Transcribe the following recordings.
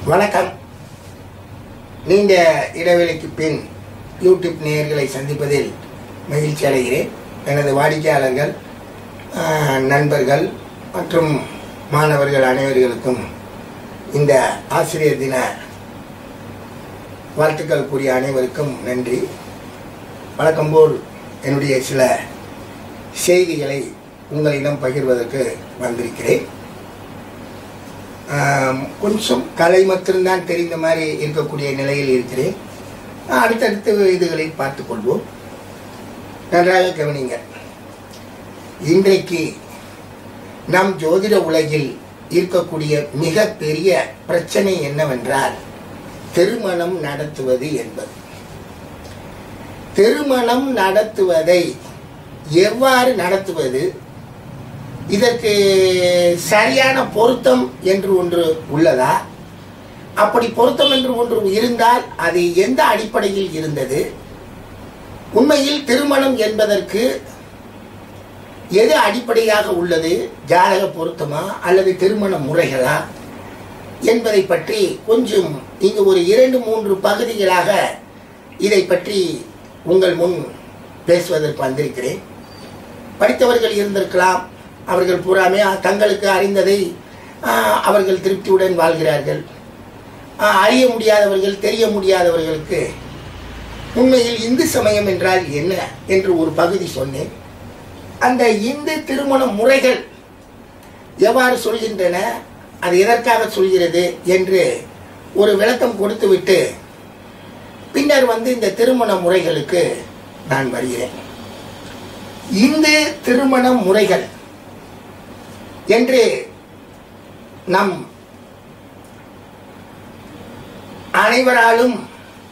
வணக்கம் நீண்ட இடைவெளிக்கு பின் யூடியூப் நேயர்களை சந்திப்பதில் மகிழ்ச்சி அடைகிறேன் எனது வாடிக்கையாளர்கள் ஆஹ், நண்பர்கள் மற்றும் மாணவர்கள் அனைவர்களுக்கும் இந்த ஆசிரியர் தின வாழ்த்துக்கள் கூறிய அனைவருக்கும் நன்றி வழக்கம்போல் என்னுடைய சில செய்திகளை உங்களிடம் பகிர்வதற்கு வந்திருக்கிறேன் ஆம், கொஞ்சம் கலை மட்டும்தான் தெரிந்த மாதிரி இருக்கக்கூடிய நிலையில் இருக்கிறேன் அடுத்தடுத்த இதுகளை பார்த்துக் கொள்வோம் நன்றாக கவனிங்க இன்றைக்கு நம் ஜோதிட உலகில் இருக்கக்கூடிய மிகப்பெரிய பிரச்சனை என்னவென்றால் திருமணம் நடத்துவது என்பது திருமணம் நடத்துவதை எவ்வாறு நடத்துவது இதற்கு சரியான பொருத்தம் என்று ஒன்று உள்ளதா அப்படி பொருத்தம் என்று ஒன்று இருந்தால் அது எந்த அடிப்படையில் இருந்தது உண்மையில் திருமணம் என்பதற்கு எது அடிப்படையாக உள்ளது ஜாதக பொருத்தமா அல்லது திருமண முறைகளா என்பதை பற்றி கொஞ்சம் இங்கு ஒரு இரண்டு மூன்று பகுதிகளாக இதை பற்றி உங்கள் முன் பேசுவதற்கு வந்திருக்கிறேன் படித்தவர்கள் இருந்திருக்கலாம் அவர்கள் பூராமே தங்களுக்கு அறிந்ததை ஆஹ், அவர்கள் திருப்தியுடன் வாழ்கிறார்கள் ஆஹ், அறிய முடியாதவர்கள் தெரிய முடியாதவர்களுக்கு உண்மையில் இந்து சமயம் என்றால் என்ன என்று ஒரு பகுதி சொன்னேன் அந்த இந்து திருமண முறைகள் எவ்வாறு சொல்கின்றன அது எதற்காக சொல்கிறது என்று ஒரு விளக்கம் கொடுத்துவிட்டு பின்னர் வந்து இந்த திருமண முறைகளுக்கு நான் வருகிறேன் இந்து திருமண முறைகள் என்று நம் அனைவராலும்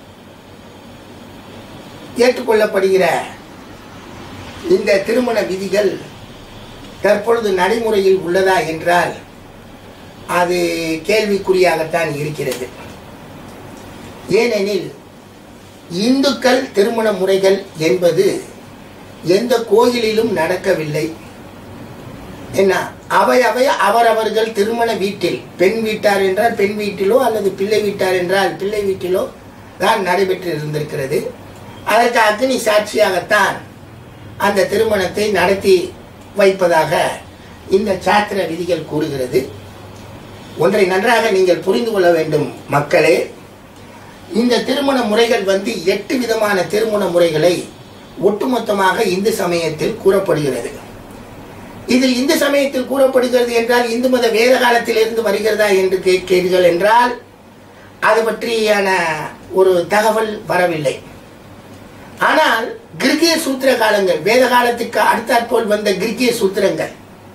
ஏற்றுக்கொள்ளப்படுகிற இந்த திருமண விதிகள் தற்பொழுது நடைமுறையில் உள்ளதா என்றால் அது கேள்விக்குறியாகத்தான் இருக்கிறது ஏனெனில் இந்துக்கள் திருமண முறைகள் என்பது எந்த கோயிலிலும் நடக்கவில்லை என்ன அவை அவை அவரவர்கள் திருமண வீட்டில் பெண் வீட்டார் என்றால் பெண் வீட்டிலோ அல்லது பிள்ளை வீட்டார் என்றால் பிள்ளை வீட்டிலோ தான் நடைபெற்று இருந்திருக்கிறது அதற்கு அக்னி சாட்சியாகத்தான் அந்த திருமணத்தை நடத்தி வைப்பதாக இந்த சாத்திர விதிகள் கூறுகிறது ஒன்றை நன்றாக நீங்கள் புரிந்து கொள்ள வேண்டும் மக்களே இந்த திருமண முறைகள் வந்து எட்டு விதமான திருமண முறைகளை ஒட்டுமொத்தமாக இந்து சமயத்தில் கூறப்படுகிறது இதில் இந்து சமயத்தில் கூறப்படுகிறது என்றால் இந்து மத வேத காலத்திலிருந்து வருகிறதா என்று கேட்கிறீர்கள் என்றால் அது பற்றியான ஒரு தகவல் வரவில்லை ஆனால் கிரிக்கிய சூத்திர காலங்கள் வேத காலத்துக்கு அடுத்தாற்போல் வந்த கிரிக்கிய சூத்திரங்கள்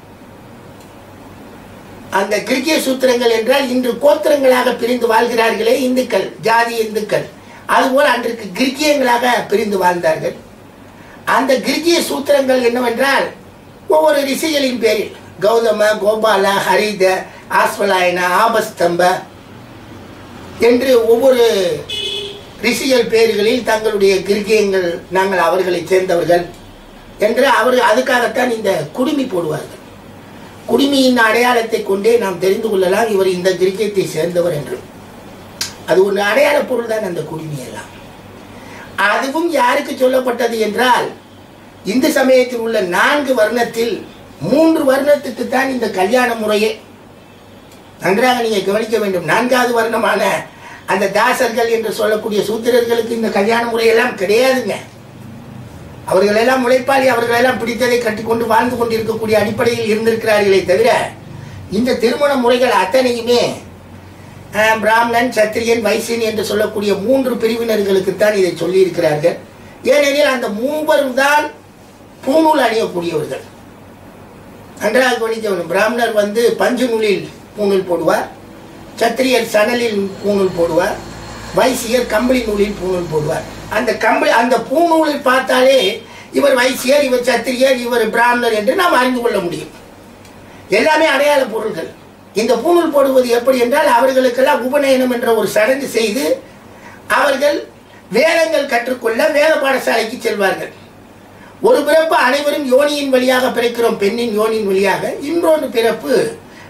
அந்த கிரிக்கிய சூத்திரங்கள் என்றால் இன்று கோத்திரங்களாக பிரிந்து வாழ்கிறார்களே இந்துக்கள் ஜாதி இந்துக்கள் அதுபோல் அன்றைக்கு கிரிக்கியங்களாக பிரிந்து வாழ்ந்தார்கள் அந்த கிரிக்கிய சூத்திரங்கள் என்னவென்றால் ஒவ்வொரு ரிஷிகளின் பேரில் கௌதம கோபால ஹரித ஆஸ்வலாயன ஆபஸ்தம்ப என்று ஒவ்வொரு ரிஷிகள் பேர்களில் தங்களுடைய கிரிக்கியங்கள் நாங்கள் அவர்களை சேர்ந்தவர்கள் என்று அவர் அதுக்காகத்தான் இந்த குடுமி போடுவார்கள் குடுமியின் அடையாளத்தை கொண்டே நாம் தெரிந்து கொள்ளலாம் இவர் இந்த கிரிக்கியத்தை சேர்ந்தவர் என்று அது ஒரு அடையாள பொருள் தான் அந்த குடுமி எல்லாம் அதுவும் யாருக்கு சொல்லப்பட்டது என்றால் இந்து சமயத்தில் உள்ள நான்கு வர்ணத்தில் மூன்று வர்ணத்துக்கு தான் இந்த கல்யாண முறையே நன்றாக நீங்க கவனிக்க வேண்டும் நான்காவது வர்ணமான அந்த தாசர்கள் என்று சொல்லக்கூடிய சூத்திரர்களுக்கு இந்த கல்யாண முறையெல்லாம் கிடையாதுங்க அவர்கள் எல்லாம் உழைப்பாளி அவர்கள் எல்லாம் பிடித்ததை கட்டிக்கொண்டு வாழ்ந்து கொண்டிருக்கக்கூடிய அடிப்படையில் இருந்திருக்கிறார்களே தவிர இந்த திருமண முறைகள் அத்தனையுமே அஹ், பிராமணன் சத்திரியன் வைசியன் என்று சொல்லக்கூடிய மூன்று பிரிவினர்களுக்குத்தான் இதை சொல்லியிருக்கிறார்கள் ஏனெனில் அந்த மூவரும் தான் பூநூல் அணியக்கூடியவர்கள் நன்றாக கவனிக்க வேண்டும் பிராமணர் வந்து பஞ்சு நூலில் பூநூல் போடுவார் சத்திரியர் சணலில் பூநூல் போடுவார் வைசியர் கம்பளி நூலில் பூநூல் போடுவார் அந்த கம்பளி அந்த பூநூலில் பார்த்தாலே இவர் வைசியர் இவர் சத்திரியர் இவர் பிராமணர் என்று நாம் அறிந்து கொள்ள முடியும் எல்லாமே அடையாள பொருள்கள் இந்த பூணூல் போடுவது எப்படி என்றால் அவர்களுக்கெல்லாம் உபநயனம் என்ற ஒரு சடங்கு செய்து அவர்கள் வேதங்கள் கற்றுக்கொள்ள வேத பாடசாலைக்கு செல்வார்கள் ஒரு பிறப்பு அனைவரும் யோனியின் வழியாக பிறக்கிறோம் பெண்ணின் யோனியின் வழியாக இன்னொன்று பிறப்பு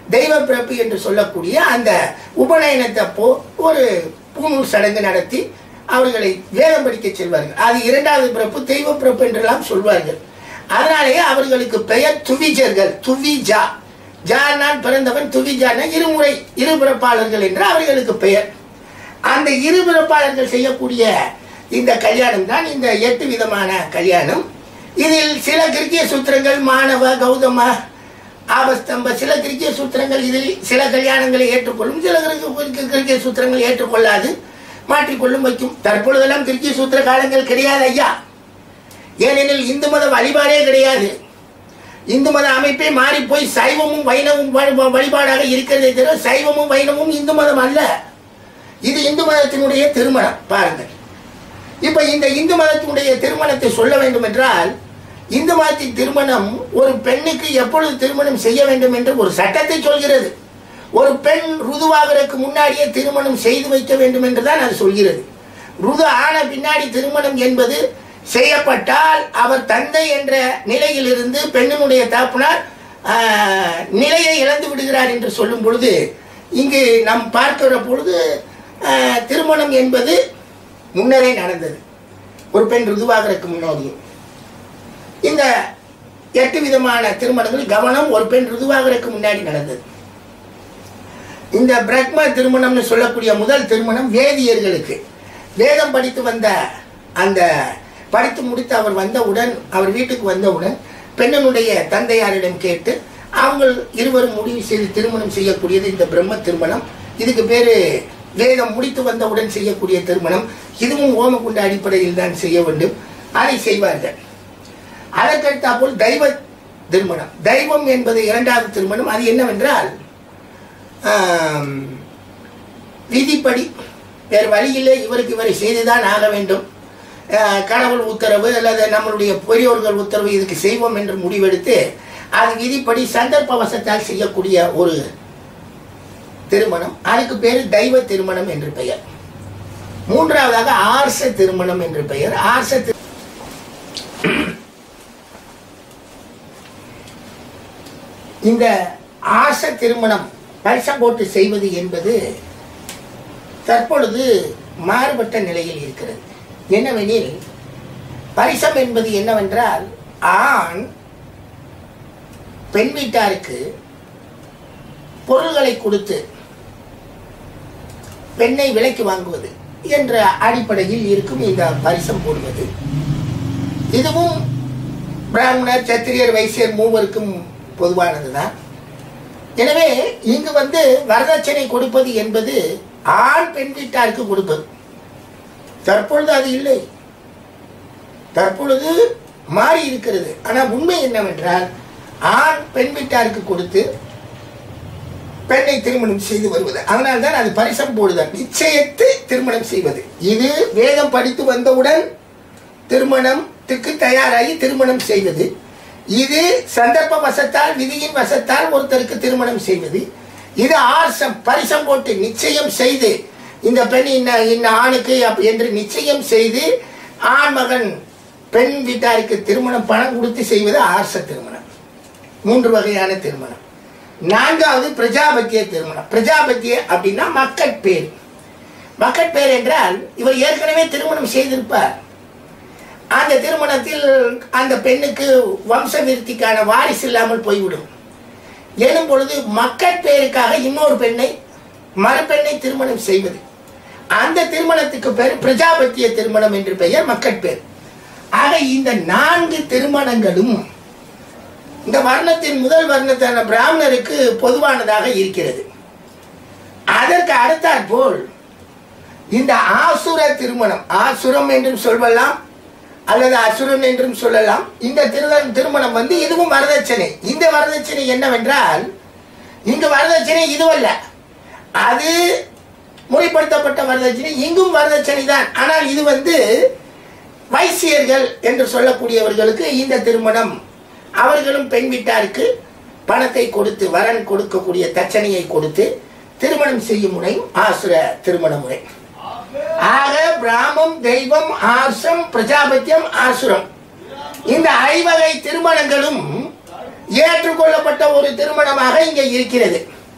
தெய்வ பிறப்பு என்று சொல்லக்கூடிய அந்த உபநயனத்தை போ ஒரு பூணூல் சடங்கு நடத்தி அவர்களை வேதம் படிக்க செல்வார்கள் அது இரண்டாவது பிறப்பு தெய்வ பிறப்பு என்றெல்லாம் சொல்வார்கள் அதனாலேயே அவர்களுக்கு பெயர் துவிஜர்கள் துவிஜா ஜானால் பிறந்தவன் துவிஜான இருமுறை இருபிறப்பாளர்கள் என்று அவர்களுக்கு பெயர் அந்த இருபிறப்பாளர்கள் செய்யக்கூடிய இந்த கல்யாணம் தான் இந்த எட்டு விதமான கல்யாணம் இதில் சில கிருக்கிய சூத்திரங்கள் மாணவ கௌதம ஆபஸ்தம்ப சில கிருக்கிய சூத்திரங்கள் இதில் சில கல்யாணங்களை ஏற்றுக்கொள்ளும் சில கிருக்கிய கிருக்கிய சூத்திரங்கள் ஏற்றுக்கொள்ளாது மாற்றிக்கொள்ளும் வைக்கும் தற்பொழுதெல்லாம் கிருக்கிய சூத்திர காலங்கள் கிடையாது ஐயா ஏனெனில் இந்து மத வழிபாடே கிடையாது இந்து மத அமைப்பே மாறி போய் சைவமும் வைணவமும் வழி- வழிபாடாக இருக்கிறதே தவிர சைவமும் வைணவமும் இந்து மதம் அல்ல இது இந்து மதத்தினுடைய திருமணம் பாருங்கள் இப்ப இந்த இந்து மதத்தினுடைய திருமணத்தை சொல்ல வேண்டும் என்றால் இந்து மதத்தின் திருமணம் ஒரு பெண்ணுக்கு எப்பொழுது திருமணம் செய்ய வேண்டும் என்று ஒரு சட்டத்தை சொல்கிறது ஒரு பெண் ருதுவாகிறதுக்கு முன்னாடியே திருமணம் செய்து வைக்க வேண்டும் என்று தான் அது சொல்கிறது ருது ஆன பின்னாடி திருமணம் என்பது செய்யப்பட்டால் அவர் தந்தை என்ற நிலையிலிருந்து பெண்ணினுடைய தாப்புனார் ஆஹ், நிலையை இழந்து விடுகிறார் என்று சொல்லும் பொழுது இங்கு நாம் பார்க்கிற பொழுது ஆஹ், திருமணம் என்பது முன்னரே நடந்தது ஒரு பெண் ருதுவாகிறதுக்கு முன்னாடியே இந்த எட்டு விதமான திருமணங்கள் கவனம் ஒரு பெண் ருதுவாகிறதுக்கு முன்னாடி நடந்தது இந்த பிரக்ம திருமணம்னு சொல்லக்கூடிய முதல் திருமணம் வேதியர்களுக்கு வேதம் படித்து வந்த அந்த படித்து முடித்து அவர் வந்தவுடன் அவர் வீட்டுக்கு வந்தவுடன் பெண்ணனுடைய தந்தையாரிடம் கேட்டு அவங்க இருவரும் முடிவு செய்து திருமணம் செய்யக்கூடியது இந்த பிரம்ம திருமணம் இதுக்கு பேரு வேதம் முடித்து வந்தவுடன் செய்யக்கூடிய திருமணம் இதுவும் ஓமகுண்ட அடிப்படையில் தான் செய்ய வேண்டும் அதை செய்வார்கள் அதற்கடுத்தாப்போல் தெய்வ திருமணம் தெய்வம் என்பது இரண்டாவது திருமணம் அது என்னவென்றால் ஆம், விதிப்படி வேறு வழியில்லை இவருக்கு இவரை செய்துதான் ஆக வேண்டும் அஹ், கடவுள் உத்தரவு அல்லது நம்மளுடைய பெரியோர்கள் உத்தரவு இதுக்கு செய்வோம் என்று முடிவெடுத்து அது விதிப்படி சந்தர்ப்பவசத்தால் செய்யக்கூடிய ஒரு திருமணம் அதுக்கு பேர் தெய்வ திருமணம் என்று பெயர் மூன்றாவதாக ஆர்ச திருமணம் என்று பெயர் ஆர்ச திரு- இந்த ஆச திருமணம் பரிசம் போட்டு செய்வது என்பது தற்பொழுது மாறுபட்ட நிலையில் இருக்கிறது என்னவெனில் பரிசம் என்பது என்னவென்றால் ஆண் பெண் வீட்டாருக்கு பொருள்களை கொடுத்து பெண்ணை விலைக்கு வாங்குவது என்ற அடிப்படையில் இருக்கும் இந்த பரிசம் போடுவது இதுவும் பிராமணர் சத்திரியர் வைசியர் மூவருக்கும் பொதுவானதுதான் எனவே இங்கு வந்து வரதட்சணை கொடுப்பது என்பது ஆண் பெண் வீட்டாருக்கு கொடுப்பது தற்பொழுது அது இல்லை தற்பொழுது மாறி இருக்கிறது ஆனால் உண்மை என்னவென்றால் ஆண் பெண் வீட்டாருக்கு கொடுத்து பெண்ணை திருமணம் செய்து வருவது அதனால்தான் அது பரிசம் போடுதல் நிச்சயத்து திருமணம் செய்வது இது வேதம் படித்து வந்தவுடன் திருமணத்துக்கு தயாராகி திருமணம் செய்வது இது சந்தர்ப்ப வசத்தால் விதியின் வசத்தால் ஒருத்தருக்கு திருமணம் செய்வது இது ஆர்சம் பரிசம் போட்டு நிச்சயம் செய்து இந்த பெண் இன்ன இன்ன ஆணுக்கு அப்- என்று நிச்சயம் செய்து ஆண் மகன் பெண் வீட்டாருக்கு திருமணம் பணம் கொடுத்து செய்வது ஆர்ச திருமணம் மூன்று வகையான திருமணம் நான்காவது பிரஜாபத்திய திருமணம் பிரஜாபத்திய அப்படின்னா மக்கட்பேர் மக்கட்பேர் என்றால் இவர் ஏற்கனவே திருமணம் செய்திருப்பார் அந்த திருமணத்தில் அந்த பெண்ணுக்கு வம்ச விருத்திக்கான வாரிசு இல்லாமல் போய்விடும் எனும் பொழுது மக்கட்பேருக்காக இன்னொரு பெண்ணை மறுபெண்ணை திருமணம் செய்வது அந்த திருமணத்துக்கு பேர் பிரஜாபத்திய திருமணம் என்று பெயர் மக்கட்பேர் ஆக இந்த நான்கு திருமணங்களும் இந்த வர்ணத்தின் முதல் வர்ணத்தான பிராமணருக்கு பொதுவானதாக இருக்கிறது அதற்கு அடுத்தாற்போல் இந்த ஆசுர திருமணம் ஆசுரம் என்றும் சொல்லலாம் அல்லது அசுரன் என்றும் சொல்லலாம் இந்த திரு- திருமணம் வந்து இதுவும் வரதட்சணை இந்த வரதட்சணை என்னவென்றால் இங்கு வரதட்சணை இதுவல்ல அது முறைப்படுத்தப்பட்ட வரதட்சணை இங்கும் வரதட்சணை தான் ஆனால் இது வந்து வைசியர்கள் என்று சொல்லக்கூடியவர்களுக்கு இந்த திருமணம் அவர்களும் பெண் வீட்டாருக்கு பணத்தை கொடுத்து வரன் கொடுக்கக்கூடிய தட்சணையை கொடுத்து திருமணம் செய்யும் முறை ஆசுர திருமண முறை ஆக பிராமம் தெய்வம் ஆசம் பிரஜாபத்தியம் ஆசுரம் இந்த ஐவகை திருமணங்களும் ஏற்றுக்கொள்ளப்பட்ட ஒரு திருமணமாக இங்கே இருக்கிறது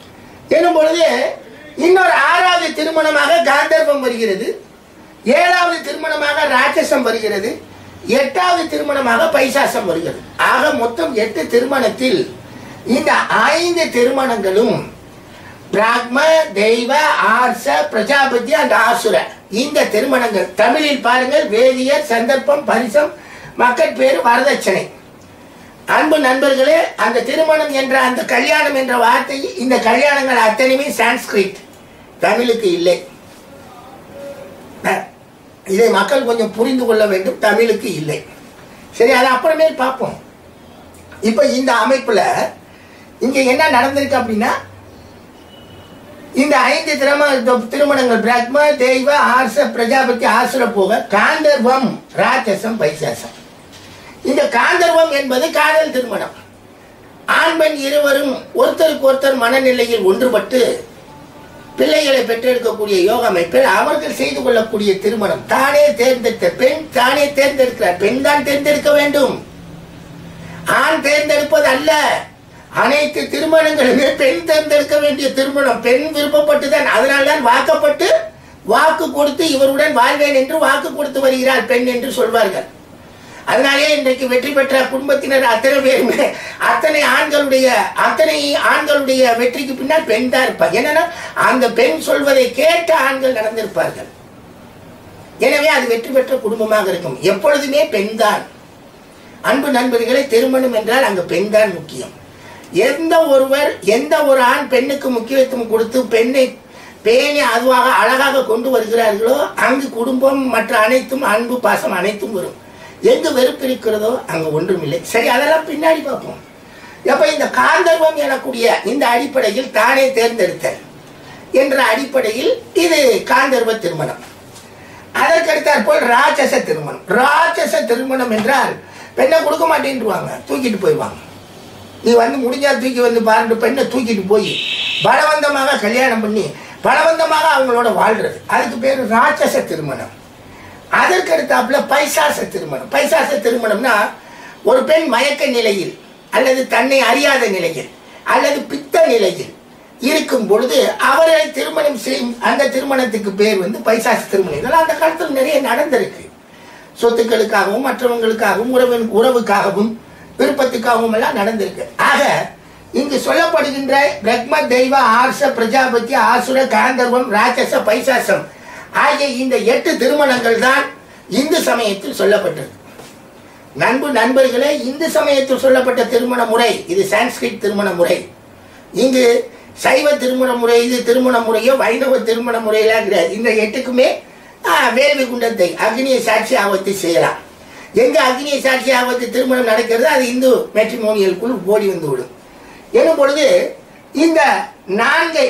எனும் பொழுது இன்னொரு ஆறாவது திருமணமாக காந்தர்வம் வருகிறது ஏழாவது திருமணமாக ராட்சசம் வருகிறது எட்டாவது திருமணமாக பைசாசம் வருகிறது ஆக மொத்தம் எட்டு திருமணத்தில் இந்த ஐந்து திருமணங்களும் பிராக்ம தெய்வ ஆர்ச பிரஜாபதி அண்ட் ஆசுர இந்த திருமணங்கள் தமிழில் பாருங்கள் வேதியர் சந்தர்ப்பம் பரிசம் மக்கள் பேரு வரதட்சணை அன்பு நண்பர்களே அந்த திருமணம் என்ற அந்த கல்யாணம் என்ற வார்த்தை இந்த கல்யாணங்கள் அத்தனையுமே சான்ஸ்கிரிட் தமிழுக்கு இல்லை அஹ், இதை மக்கள் கொஞ்சம் புரிந்து கொள்ள வேண்டும் தமிழுக்கு இல்லை சரி அதை அப்புறமேல் பார்ப்போம் இப்போ இந்த அமைப்புல இங்க என்ன நடந்திருக்கு அப்படின்னா இந்த ஐந்து திரும திருமணங்கள் பிரக்ம தெய்வ ஆர்ச பிரஜாபதி ஆசுர போக காந்தர்வம் ராட்சசம் பைசாசம் இந்த காந்தர்வம் என்பது காதல் திருமணம் ஆண் பெண் இருவரும் ஒருத்தருக்கு ஒருத்தர் மனநிலையில் ஒன்றுபட்டு பிள்ளைகளை பெற்றெடுக்கக்கூடிய யோக அமைப்பில் அவர்கள் செய்து கொள்ளக்கூடிய திருமணம் தானே தேர்ந்தெடுத்த பெண் தானே தேர்ந்தெடுக்கிறார் பெண் தான் தேர்ந்தெடுக்க வேண்டும் ஆண் தேர்ந்தெடுப்பது அல்ல அனைத்து திருமணங்களுமே பெண் தேர்ந்தெடுக்க வேண்டிய திருமணம் பெண் விருப்பப்பட்டுதான் அதனால்தான் வாக்கப்பட்டு வாக்கு கொடுத்து இவருடன் வாழ்வேன் என்று வாக்கு கொடுத்து வருகிறார் பெண் என்று சொல்வார்கள் அதனாலே இன்றைக்கு வெற்றி பெற்ற குடும்பத்தினர் அத்தனை பேருமே அத்தனை ஆண்களுடைய அத்தனை ஆண்களுடைய வெற்றிக்கு பின்னால் பெண் தான் இருப்பாங்க என்னன்னா அந்த பெண் சொல்வதை கேட்ட ஆண்கள் நடந்திருப்பார்கள் எனவே அது வெற்றி பெற்ற குடும்பமாக இருக்கும் எப்பொழுதுமே பெண் தான் அன்பு நண்பர்களை திருமணம் என்றால் அங்கு பெண் தான் முக்கியம் எந்த ஒருவர் எந்த ஒரு ஆண் பெண்ணுக்கு முக்கியத்துவம் கொடுத்து பெண்ணை பேணி அதுவாக அழகாக கொண்டு வருகிறார்களோ அங்கு குடும்பம் மற்ற அனைத்தும் அன்பு பாசம் அனைத்தும் வரும் எங்கு வெறுப்பு இருக்கிறதோ அங்கு ஒன்றும் இல்லை சரி அதெல்லாம் பின்னாடி பார்ப்போம் அப்ப இந்த காந்தர்வம் எனக்கூடிய இந்த அடிப்படையில் தானே தேர்ந்தெடுத்தல் என்ற அடிப்படையில் இது காந்தர்வ திருமணம் அதற்கடுத்தாற் போல் ராட்சச திருமணம் ராட்சச திருமணம் என்றால் பெண்ணை கொடுக்க மாட்டேன்ருவாங்க தூக்கிட்டு போயிடுவாங்க நீ வந்து முடிஞ்சா தூக்கி வந்து பாருங்க பெண்ணை தூக்கிட்டு போய் பலவந்தமாக கல்யாணம் பண்ணி பலவந்தமாக அவங்களோட வாழ்றது அதுக்கு பேர் ராட்சச திருமணம் அதற்கு அடுத்தாப்புல பைசாச திருமணம் பைசாச திருமணம்னா ஒரு பெண் மயக்க நிலையில் அல்லது தன்னை அறியாத நிலையில் அல்லது பித்த நிலையில் இருக்கும் பொழுது அவர்களை திருமணம் செய்யும் அந்த திருமணத்துக்கு பேர் வந்து பைசாச திருமணம் இதெல்லாம் அந்த காலத்தில் நிறைய நடந்திருக்கு சொத்துக்களுக்காகவும் மற்றவங்களுக்காகவும் உறவு உறவுக்காகவும் விருப்பத்துக்காகவும் எல்லாம் நடந்திருக்கு ஆக இங்கு சொல்லப்படுகின்ற பிரக்ம தெய்வ ஆர்ச பிரஜாபதி ஆசுர காந்தர்வம் ராட்சச பைசாசம் ஆகிய இந்த எட்டு திருமணங்கள் தான் இந்து சமயத்தில் சொல்லப்பட்டது நண்பு நண்பர்களே இந்து சமயத்தில் சொல்லப்பட்ட திருமண முறை இது சான்ஸ்கிரிட் திருமண முறை இங்கு சைவ திருமண முறை இது திருமண முறையோ வைணவ திருமண முறையெல்லாம் கிடையாது இந்த எட்டுக்குமே ஆ, வேள்வி குண்டத்தை அக்னியை சாட்சி ஆபத்து செய்யலாம் எங்க அக்னியை சாட்சி ஆபத்து திருமணம் நடக்கிறது அது இந்து மேட்ரிமோனியலுக்குள் ஓடி வந்து விடும் எனும் பொழுது இந்த நான்கை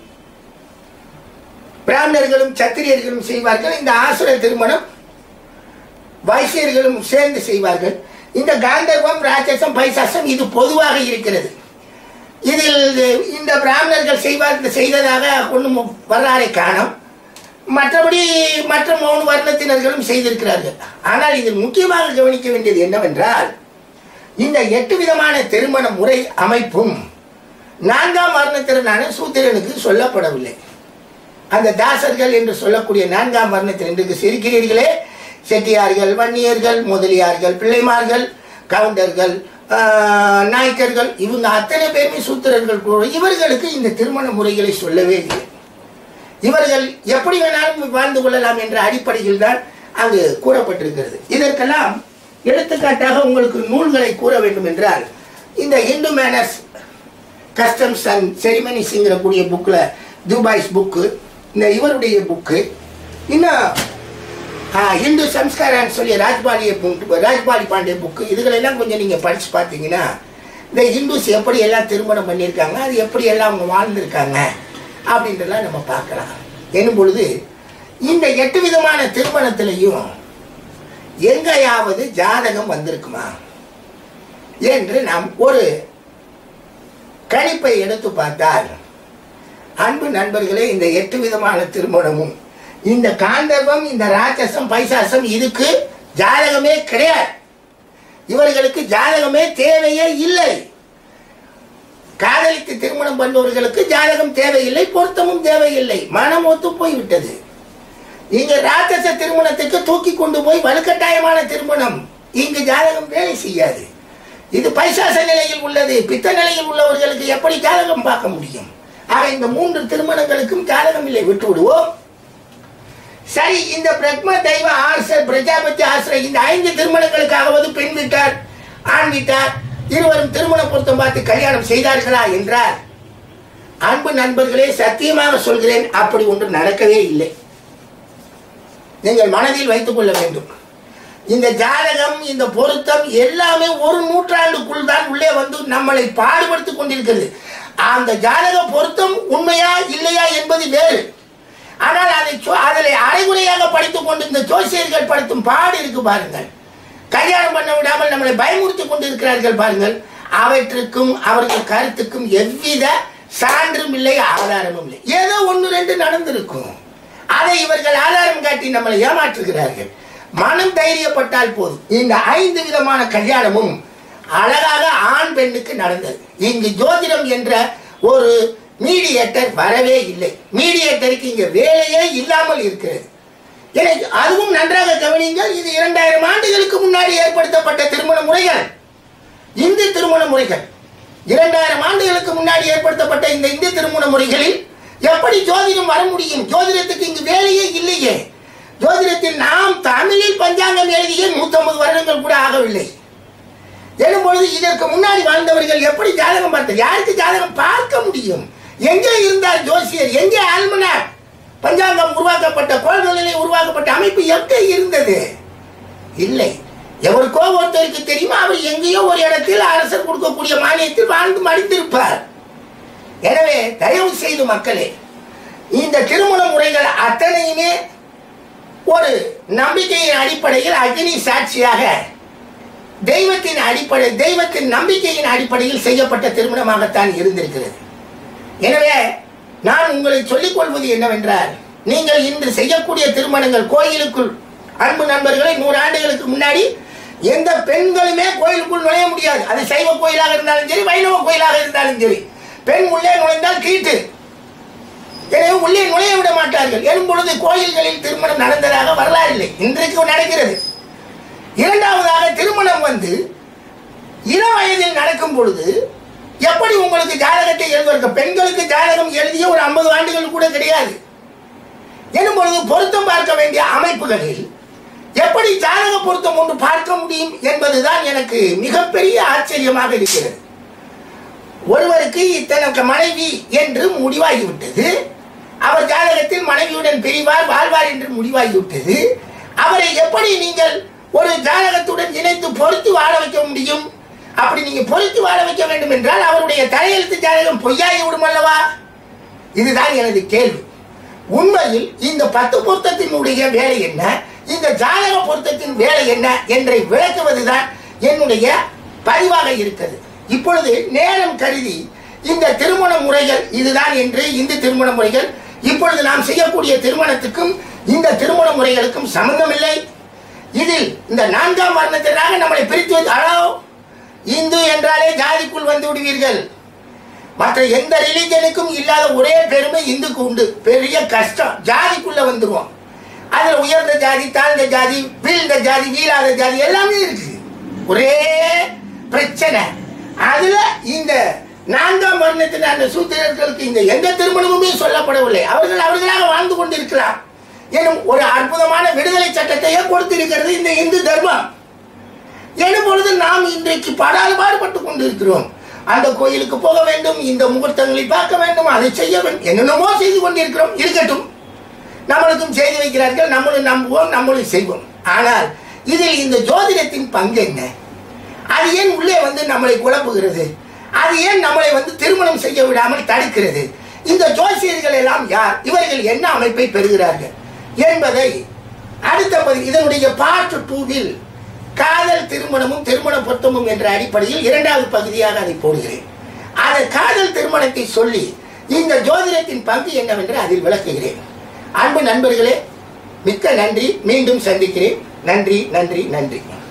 பிராமணர்களும் சத்திரியர்களும் செய்வார்கள் இந்த ஆசுர திருமணம் வைசியர்களும் சேர்ந்து செய்வார்கள் இந்த காந்தர்வம் ராட்சசம் பைசாசம் இது பொதுவாக இருக்கிறது இதில் இந்த பிராமணர்கள் செய்வார்கள் செய்ததாக ஒன்றும் வரலாறை காணும் மற்றபடி மற்ற மூணு வர்ணத்தினர்களும் செய்திருக்கிறார்கள் ஆனால் இதில் முக்கியமாக கவனிக்க வேண்டியது என்னவென்றால் இந்த எட்டு விதமான திருமண முறை அமைப்பும் நான்காம் வர்ணத்தினரான சூத்திரனுக்கு சொல்லப்படவில்லை அந்த தாசர்கள் என்று சொல்லக்கூடிய நான்காம் வர்ணத்தில் இன்றைக்கு சிரிக்கிறீர்களே செட்டியார்கள் வன்னியர்கள் முதலியார்கள் பிள்ளைமார்கள் கவுண்டர்கள் ஆஹ், நாயக்கர்கள் இவங்க அத்தனை பேருமே சூத்திரர்கள் கூட இவர்களுக்கு இந்த திருமண முறைகளை சொல்லவே இல்லை இவர்கள் எப்படி வேணாலும் வாழ்ந்து கொள்ளலாம் என்ற அடிப்படையில் தான் அங்கு கூறப்பட்டிருக்கிறது இதற்கெல்லாம் எடுத்துக்காட்டாக உங்களுக்கு நூல்களை கூற வேண்டும் என்றால் இந்த இந்து மேனர்ஸ் கஸ்டம்ஸ் அண்ட் செரிமனிஸ்ங்கிற கூடிய புக்கில் துபாய்ஸ் புக்கு இந்த இவருடைய புக்கு இன்னும் ஆ, இந்து சம்ஸ்காரான்னு சொல்லி ராஜ்பாலிய புக்கு ராஜ்பாலி பாண்டே புக்கு இதுகளெல்லாம் கொஞ்சம் நீங்கள் படித்து பார்த்தீங்கன்னா இந்த இந்துஸ் எப்படி எல்லாம் திருமணம் பண்ணியிருக்காங்க அது எப்படி எல்லாம் அவங்க வாழ்ந்திருக்காங்க அப்படின்றலாம் நம்ம பார்க்கலாம் எனும் பொழுது இந்த எட்டு விதமான திருமணத்திலையும் எங்கேயாவது ஜாதகம் வந்திருக்குமா என்று நாம் ஒரு கணிப்பை எடுத்து பார்த்தால் அன்பு நண்பர்களே இந்த எட்டு விதமான திருமணமும் இந்த காந்தர்வம் இந்த ராட்சசம் பைசாசம் இதுக்கு ஜாதகமே கிடையாது இவர்களுக்கு ஜாதகமே தேவையே இல்லை காதலித்து திருமணம் பண்ணுவவர்களுக்கு ஜாதகம் தேவையில்லை பொருத்தமும் தேவையில்லை மனம் ஒத்து போய்விட்டது இங்க ராட்சச திருமணத்துக்கு தூக்கி கொண்டு போய் வலுக்கட்டாயமான திருமணம் இங்கு ஜாதகம் வேலை செய்யாது இது பைசாச நிலையில் உள்ளது பித்த நிலையில் உள்ளவர்களுக்கு எப்படி ஜாதகம் பார்க்க முடியும் ஆக இந்த மூன்று திருமணங்களுக்கும் ஜாதகம் இல்லை விட்டு விடுவோம் சரி இந்த பிரக்ம தெய்வ ஆச பிரஜாபதி ஆசிரை இந்த ஐந்து திருமணங்களுக்காகவது பெண் வீட்டார் ஆண் வீட்டார் இருவரும் திருமண பொருத்தம் பார்த்து கல்யாணம் செய்தார்களா என்றார் அன்பு நண்பர்களே சத்தியமாக சொல்கிறேன் அப்படி ஒன்று நடக்கவே இல்லை நீங்கள் மனதில் வைத்துக் கொள்ள வேண்டும் இந்த ஜாதகம் இந்த பொருத்தம் எல்லாமே ஒரு நூற்றாண்டுக்குள் தான் உள்ளே வந்து நம்மளை பாடுபடுத்திக் கொண்டிருக்கிறது அந்த ஜாதக பொருத்தம் உண்மையா இல்லையா என்பது வேறு ஆனால் அதை சொ- அதில் அரைகுறையாக படித்துக் கொண்டு இந்த ஜோசியர்கள் படுத்தும் பாடு இருக்கு பாருங்கள் கல்யாணம் பண்ண விடாமல் நம்மளை பயமுறுத்தி கொண்டிருக்கிறார்கள் பாருங்கள் அவற்றுக்கும் அவர்கள் கருத்துக்கும் எவ்வித சான்றும் இல்லை ஆதாரமும் இல்லை ஏதோ ஒன்று ரெண்டு நடந்திருக்கும் அதை இவர்கள் ஆதாரம் காட்டி நம்மளை ஏமாற்றுகிறார்கள் மனம் தைரியப்பட்டால் போதும் இந்த ஐந்து விதமான கல்யாணமும் அழகாக ஆண் பெண்ணுக்கு நடந்தது இங்கு ஜோதிடம் என்ற ஒரு மீடியேட்டர் வரவே இல்லை மீடியேட்டருக்கு இங்க வேலையே இல்லாமல் இருக்கிறது எனக்கு அதுவும் நன்றாக கவனிங்கள் இது இரண்டாயிரம் ஆண்டுகளுக்கு முன்னாடி ஏற்படுத்தப்பட்ட திருமண முறைகள் இந்து திருமண முறைகள் இரண்டாயிரம் ஆண்டுகளுக்கு முன்னாடி ஏற்படுத்தப்பட்ட இந்த இந்து திருமண முறைகளில் எப்படி ஜோதிடம் வர முடியும் ஜோதிடத்துக்கு இங்கு வேலையே இல்லையே ஜோதிடத்தில் நாம் தமிழில் பஞ்சாங்கம் எழுதிய நூற்றம்பது வருடங்கள் கூட ஆகவில்லை எனும் பொழுது இதற்கு முன்னாடி வாழ்ந்தவர்கள் எப்படி ஜாதகம் பார்த்தார் யாருக்கு ஜாதகம் பார்க்க முடியும் எங்கே இருந்தார் ஜோசியர் எங்கே ஆல்மனார் பஞ்சாங்கம் உருவாக்கப்பட்ட கோள்களிலே உருவாக்கப்பட்ட அமைப்பு எங்கே இருந்தது இல்லை எவருக்கோ ஒருத்தருக்கு தெரியுமா அவர் எங்கேயோ ஒரு இடத்தில் அரசர் கொடுக்கக்கூடிய மானியத்தில் வாழ்ந்து மடிந்திருப்பார் எனவே தயவு செய்து மக்களே இந்த திருமண முறைகள் அத்தனையுமே ஒரு நம்பிக்கையின் அடிப்படையில் அக்னி சாட்சியாக தெய்வத்தின் அடிப்படை தெய்வத்தின் நம்பிக்கையின் அடிப்படையில் செய்யப்பட்ட திருமணமாகத்தான் இருந்திருக்கிறது எனவே நான் உங்களை சொல்லிக் கொள்வது என்னவென்றால் நீங்கள் இன்று செய்யக்கூடிய திருமணங்கள் கோயிலுக்குள் அன்பு நண்பர்களை நூறு ஆண்டுகளுக்கு முன்னாடி எந்த பெண்களுமே கோயிலுக்குள் நுழைய முடியாது அது சைவ கோயிலாக இருந்தாலும் சரி வைணவ கோயிலாக இருந்தாலும் சரி பெண் உள்ளே நுழைந்தால் கீட்டு எனவே உள்ளே நுழைய விட மாட்டார்கள் எனும் பொழுது கோயில்களில் திருமணம் நடந்ததாக வரலாறு இல்லை இன்றைக்கு நடக்கிறது இரண்டாவதாக திருமணம் வந்து இளம் வயதில் நடக்கும் பொழுது எப்படி உங்களுக்கு ஜாதகத்தை எழுதுவாங்க பெண்களுக்கு ஜாதகம் எழுதிய ஒரு ஐம்பது ஆண்டுகள் கூட கிடையாது எனும் பொழுது பொருத்தம் பார்க்க வேண்டிய அமைப்புகளில் எப்படி ஜாதக பொருத்தம் ஒன்று பார்க்க முடியும் என்பதுதான் எனக்கு மிகப்பெரிய ஆச்சரியமாக இருக்கிறது ஒருவருக்கு இத்தனை மனைவி என்று முடிவாகிவிட்டது அவர் ஜாதகத்தில் மனைவியுடன் பிரிவார் வாழ்வார் என்று முடிவாகிவிட்டது அவரை எப்படி நீங்கள் ஒரு ஜாதகத்துடன் இணைத்து பொருத்தி வாழ வைக்க முடியும் அப்படி நீங்க பொருத்தி வாழ வைக்க வேண்டும் என்றால் அவருடைய தலையெழுத்து ஜாதகம் பொய்யாகி விடும் அல்லவா இதுதான் எனது கேள்வி உண்மையில் இந்த பத்து பொருத்தத்தினுடைய வேலை என்ன இந்த ஜாதக பொருத்தத்தின் வேலை என்ன என்றை விளக்குவதுதான் என்னுடைய பதிவாக இருக்கிறது இப்பொழுது நேரம் கருதி இந்த திருமண முறைகள் இதுதான் என்று இந்து திருமண முறைகள் இப்பொழுது நாம் செய்யக்கூடிய திருமணத்துக்கும் இந்த திருமண முறைகளுக்கும் சம்பந்தமில்லை இதில் இந்த நான்காம் வர்ணத்திற்காக நம்மளை பிரித்து வைத்து அழோ இந்து என்றாலே ஜாதிக்குள் வந்து விடுவீர்கள் மற்ற எந்த ரிலிஜனுக்கும் இல்லாத ஒரே பெருமை இந்துக்கு உண்டு பெரிய கஷ்டம் ஜாதிக்குள்ள வந்துருவோம் அதுல உயர்ந்த ஜாதி தாழ்ந்த ஜாதி வீழ்ந்த ஜாதி வீழாத ஜாதி எல்லாமே இருக்கு ஒரே பிரச்சனை அதுல இந்த நான்காம் வர்ணத்தின் அந்த சூத்திரர்களுக்கு இந்த எந்த திருமணமுமே சொல்லப்படவில்லை அவர்கள் அவர்களாக வாழ்ந்து கொண்டிருக்கலாம் எனும் ஒரு அற்புதமான விடுதலை சட்டத்தையே கொடுத்திருக்கிறது இந்த இந்து தர்மம் எனும் பொழுது நாம் இன்றைக்கு படால் பாடுபட்டு கொண்டிருக்கிறோம் அந்த கோயிலுக்கு போக வேண்டும் இந்த முகூர்த்தங்களை பார்க்க வேண்டும் அதை செய்ய வேண்டும் என்னென்னமோ செய்து கொண்டிருக்கிறோம் இருக்கட்டும் நம்மளுக்கும் செய்து வைக்கிறார்கள் நம்மளும் நம்புவோம் நம்மளும் செய்வோம் ஆனால் இதில் இந்த ஜோதிடத்தின் பங்கு என்ன அது ஏன் உள்ளே வந்து நம்மளை குழப்புகிறது அது ஏன் நம்மளை வந்து திருமணம் செய்ய விடாமல் தடுக்கிறது இந்த ஜோசியர்கள் எல்லாம் யார் இவர்கள் என்ன அமைப்பை பெறுகிறார்கள் என்பதை அடுத்த பகுதி இதனுடைய பார்ட் டூவில் காதல் திருமணமும் திருமண பொருத்தமும் என்ற அடிப்படையில் இரண்டாவது பகுதியாக அதை போடுகிறேன் அந்த காதல் திருமணத்தை சொல்லி இந்த ஜோதிடத்தின் பங்கு என்னவென்று அதில் விளக்குகிறேன் அன்பு நண்பர்களே மிக்க நன்றி மீண்டும் சந்திக்கிறேன் நன்றி நன்றி நன்றி